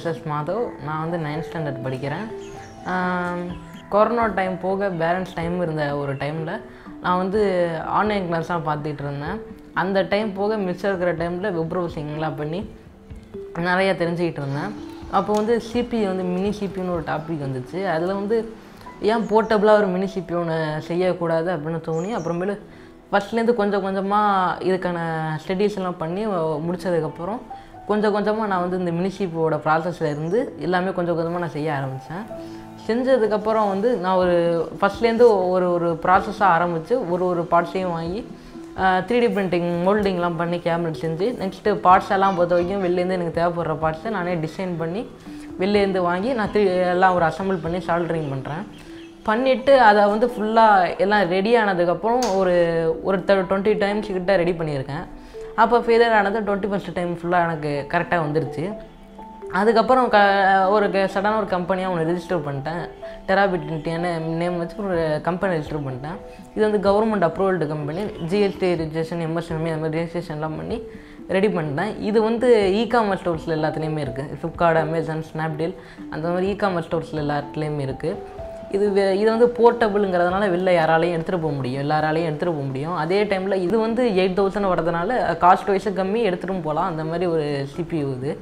SS Madhav நான் வந்து ninth standard படிக்கிறேன் ஆம், கொரோனா டைம் போக பேலன்ஸ் டைம் இருந்த ஒரு டைமில் நான் வந்து ஆன்லைன் கிளாஸ்லாம் பார்த்துட்டு இருந்தேன் அந்த டைம் போக மிஸ் இருக்கிற டைமில் வெப் ப்ரௌசிங்லாம் பண்ணி நிறைய தெரிஞ்சுக்கிட்டு இருந்தேன் அப்போ வந்து சிபி வந்து மினி சிபின்னு ஒரு டாபிக் வந்துச்சு அதில் வந்து ஏன் போர்ட்டபுளாக ஒரு மினி சிபி ஒன்று செய்யக்கூடாது அப்படின்னு தோணி அப்புறமேலு ஃபஸ்ட்லேருந்து கொஞ்சம் கொஞ்சமாக இதுக்கான ஸ்டடீஸ் எல்லாம் பண்ணி முடித்ததுக்கப்புறம் கொஞ்சம் கொஞ்சமாக நான் வந்து இந்த மினி சிபியோட ப்ராசஸில் இருந்து எல்லாமே கொஞ்சம் கொஞ்சமாக நான் செய்ய ஆரம்பித்தேன் செஞ்சதுக்கப்புறம் வந்து நான் ஒரு ஃபஸ்ட்லேருந்து ஒரு ஒரு ப்ராசஸாக ஆரம்பித்து ஒரு ஒரு பார்ட்ஸையும் வாங்கி த்ரீ டி பிரிண்டிங் மோல்டிங்லாம் பண்ணி கேபினட் செஞ்சு நெக்ஸ்ட்டு பார்ட்ஸ் எல்லாம் பொறுத்த வரைக்கும் வெளிலேருந்து எனக்கு தேவைப்படுற பார்ட்ஸை நானே டிசைன் பண்ணி வெளிலேருந்து வாங்கி நான் த்ரீ எல்லாம் ஒரு அசம்பிள் பண்ணி சால்ட்ரிங் பண்ணுறேன் பண்ணிவிட்டு அதை வந்து ஃபுல்லாக எல்லாம் ரெடி ஆனதுக்கப்புறம் ஒரு ஒரு டுவெண்ட்டி டைம்ஸ் கிட்ட ரெடி பண்ணியிருக்கேன் அப்போ ஃபெயிலியர் ஆனது டுவெண்ட்டி ஃபஸ்ட் டைம் ஃபுல்லாக எனக்கு கரெக்டாக வந்துருச்சு அதுக்கப்புறம் க ஒரு சடனாக ஒரு கம்பெனியாக ஒன்று ரெஜிஸ்டர் பண்ணிட்டேன் டெராபிட்டியான நேம் வச்சு ஒரு கம்பெனி ரெஜிஸ்டர் பண்ணிட்டேன் இது வந்து government approved company GST registration MSME அந்த மாதிரி ரெஜிஸ்ட்ரேஷன்லாம் பண்ணி ரெடி பண்ணிட்டேன் இது வந்து இ காமர்ஸ் ஸ்டோர்ஸில் எல்லாத்துலேயுமே இருக்குது ஃப்ளிப்கார்ட் அமேசான் ஸ்னாப்டீல் அந்த மாதிரி இ காமர்ஸ் ஸ்டோர்ஸில் எல்லாத்துலேயுமே இருக்குது இது வே- இது வந்து போர்ட்டபுளுங்கிறதுனால வெளில யாராலையும் எடுத்துகிட்டு போக முடியும் எல்லாராலையும் எடுத்துகிட்டு போக முடியும் அதே டைமில் இது வந்து எயிட் தௌசண்ட் வரதுனால காஸ்ட் வைஸும் கம்மி எடுத்துகிட்டும் போகலாம் அந்த மாதிரி ஒரு சிபியூ இது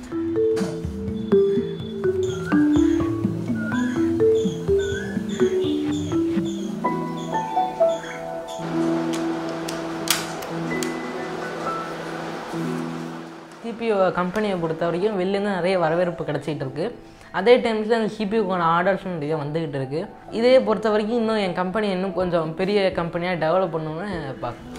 சிபிஓ கம்பெனியை பொறுத்த வரைக்கும் வெளிலேருந்து நிறைய வரவேற்பு கிடச்சிட்டு இருக்கு அதே டைம்ஸில் அந்த சிபியூக்கான ஆர்டர்ஸும் நிறைய வந்துக்கிட்டு இருக்குது இதே பொறுத்த வரைக்கும் இன்னும் என் கம்பெனி இன்னும் கொஞ்சம் பெரிய கம்பெனியாக டெவலப் பண்ணணும்னு பார்க்குறேன்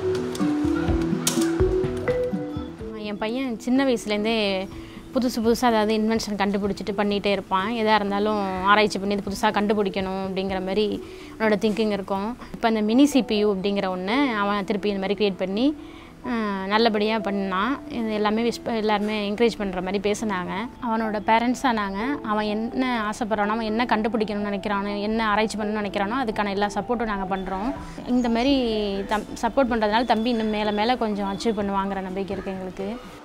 என் பையன் சின்ன வயசுலேருந்தே புதுசு புதுசாக அதாவது இன்வென்ஷன் கண்டுபிடிச்சிட்டு பண்ணிகிட்டே இருப்பான் எதாக இருந்தாலும் ஆராய்ச்சி பண்ணி இது புதுசாக கண்டுபிடிக்கணும் அப்படிங்கிற மாதிரி அவனோட திங்கிங் இருக்கும் இப்போ அந்த மினி சிபியூ அப்படிங்கிற ஒன்று அவன் திருப்பி இந்த மாதிரி க்ரியேட் பண்ணி அஹ், நல்லபடியாக பண்ணான் இது எல்லாமே விஷ் எல்லாருமே என்கரேஜ் பண்ணுற மாதிரி பேசினாங்க அவனோட பேரண்ட்ஸ் ஆனாங்க அவன் என்ன ஆசைப்பட்றானோ அவன் என்ன கண்டுபிடிக்கணும்னு நினைக்கிறானோ என்ன ஆராய்ச்சி பண்ணணும்னு நினைக்கிறானோ அதுக்கான எல்லா சப்போர்ட்டும் நாங்கள் பண்ணுறோம் இந்த மாதிரி தம் சப்போர்ட் பண்ணுறதுனால தம்பி இன்னும் மேலே மேலே கொஞ்சம் அச்சீவ் பண்ணுவாங்கிற நம்பிக்கை இருக்குது எங்களுக்கு